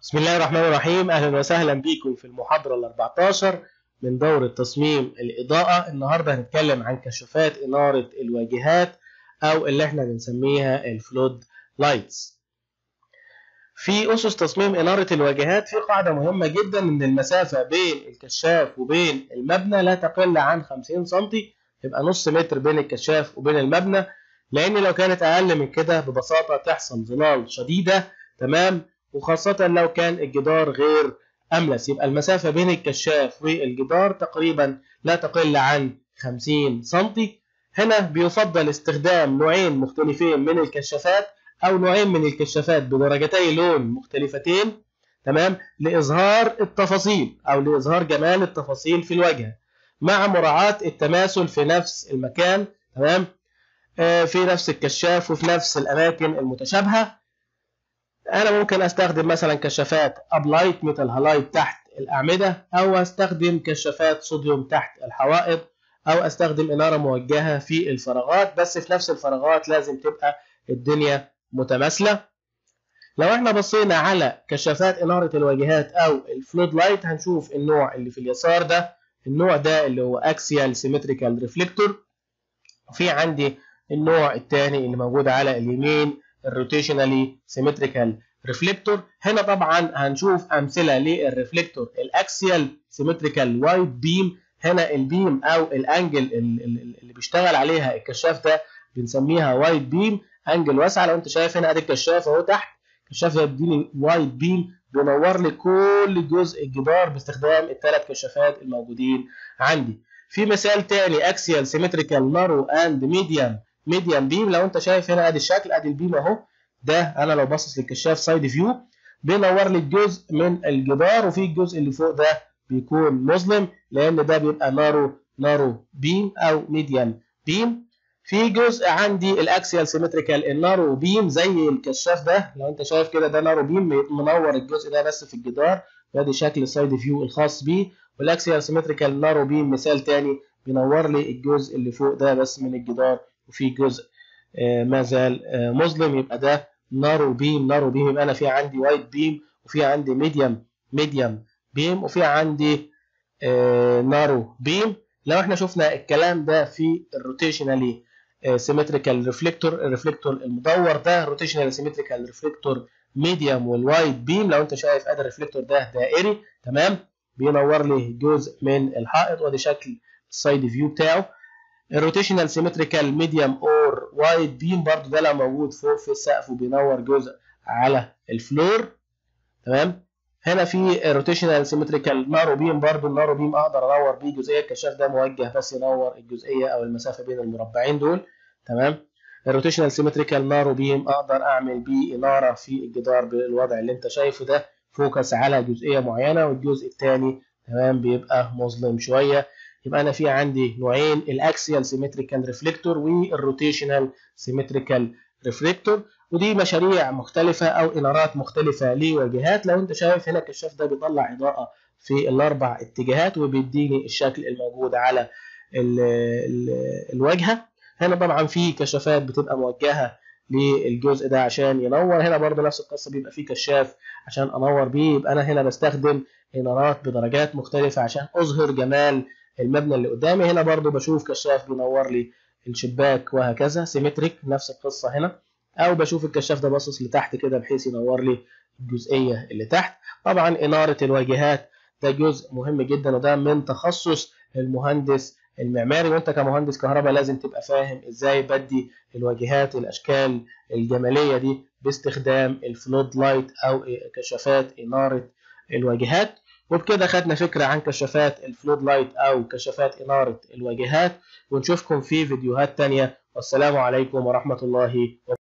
بسم الله الرحمن الرحيم اهلا وسهلا بكم في المحاضره ال 14 من دوره تصميم الاضاءه النهارده هنتكلم عن كشافات اناره الواجهات او اللي احنا بنسميها الفلود لايتس في اسس تصميم اناره الواجهات في قاعده مهمه جدا ان المسافه بين الكشاف وبين المبنى لا تقل عن 50 سم يبقى نص متر بين الكشاف وبين المبنى لان لو كانت اقل من كده ببساطه تحصل ظلال شديده تمام وخاصة لو كان الجدار غير أملس يبقى المسافة بين الكشاف والجدار تقريبا لا تقل عن 50 سنتي هنا بيفضل استخدام نوعين مختلفين من الكشافات أو نوعين من الكشافات بدرجتي لون مختلفتين تمام لإظهار التفاصيل أو لإظهار جمال التفاصيل في الواجهة مع مراعاة التماثل في نفس المكان تمام آه في نفس الكشاف وفي نفس الأماكن المتشابهة انا ممكن استخدم مثلا كشافات ابلايت ميتال هالايت تحت الاعمده او استخدم كشافات صوديوم تحت الحوائط او استخدم اناره موجهه في الفراغات بس في نفس الفراغات لازم تبقى الدنيا متماثله لو احنا بصينا على كشافات اناره الواجهات او الفلود لايت هنشوف النوع اللي في اليسار ده النوع ده اللي هو اكسيال سيمتريكال ريفليكتور وفي عندي النوع الثاني اللي موجود على اليمين الروتيشنالي سيمتريكال ريفليكتور هنا طبعا هنشوف امثله للريفليكتور الاكسيال سيمتريكال وايد بيم هنا البيم او الانجل اللي بيشتغل عليها الكشاف ده بنسميها وايد بيم انجل واسعه لو انت شايف هنا ادي الكشاف اهو تحت الكشاف ده بيديني وايد بيم بينور لي كل جزء الجدار باستخدام الثلاث كشافات الموجودين عندي في مثال تاني اكسيال سيمتريكال نارو اند ميديم ميديم بيم لو انت شايف هنا ادي الشكل ادي البيم اهو ده انا لو باصص للكشاف سايد فيو بينور لي الجزء من الجدار وفي الجزء اللي فوق ده بيكون مظلم لان ده بيبقى نارو نارو بيم او ميديم بيم في جزء عندي الاكسيال سيمتريكال النارو بيم زي الكشاف ده لو انت شايف كده ده نارو بيم منور الجزء ده بس في الجدار وادي شكل السايد فيو الخاص بيه والاكسيال سيمتريكال نارو بيم مثال تاني بينور لي الجزء اللي فوق ده بس من الجدار وفي جزء آه ما زال آه مظلم يبقى ده نارو بيم نارو بيم يبقى انا في عندي وايت بيم وفي عندي ميديم ميديم بيم وفي عندي آه نارو بيم لو احنا شفنا الكلام ده في الروتيشنالي سيمتريكال ريفليكتور الريفليكتور المدور ده روتيشنال سيمتريكال ريفليكتور ميديم والوايت بيم لو انت شايف ادي الريفليكتور ده دائري تمام بينور لي جزء من الحائط وادي شكل السايد فيو بتاعه الروتيشنال سيمتريكال ميديم اور وايد بيم برضو ده لو موجود فوق في السقف وبينور جزء على الفلور تمام هنا في الروتيشنال سيمتريكال نارو بيم برضو النارو بيم اقدر انور بيه جزئيه الكشاف ده موجه بس ينور الجزئيه او المسافه بين المربعين دول تمام الروتيشنال سيمتريكال نارو بيم اقدر اعمل بيه اناره في الجدار بالوضع اللي انت شايفه ده فوكس على جزئيه معينه والجزء الثاني تمام بيبقى مظلم شويه يبقى انا في عندي نوعين الاكسيال سيمتريكال ريفليكتور والروتيشنال سيمتريكال ريفليكتور ودي مشاريع مختلفة أو إنارات مختلفة لواجهات لو أنت شايف هنا الكشاف ده بيطلع إضاءة في الأربع اتجاهات وبيديني الشكل الموجود على ال ال الواجهة هنا طبعا في كشافات بتبقى موجهة للجزء ده عشان ينور هنا برضه نفس القصة بيبقى في كشاف عشان أنور بيه يبقى أنا هنا بستخدم إنارات بدرجات مختلفة عشان أظهر جمال المبنى اللي قدامي هنا برضو بشوف كشاف بينور لي الشباك وهكذا سيمتريك نفس القصة هنا أو بشوف الكشاف ده باصص لتحت كده بحيث ينور لي الجزئية اللي تحت طبعا إنارة الواجهات ده جزء مهم جدا وده من تخصص المهندس المعماري وانت كمهندس كهرباء لازم تبقى فاهم ازاي بدي الواجهات الاشكال الجماليه دي باستخدام الفلود لايت او كشافات اناره الواجهات وبكده خدنا فكرة عن كشافات الفلود لايت أو كشافات إنارة الواجهات ونشوفكم في فيديوهات تانية والسلام عليكم ورحمة الله وبركاته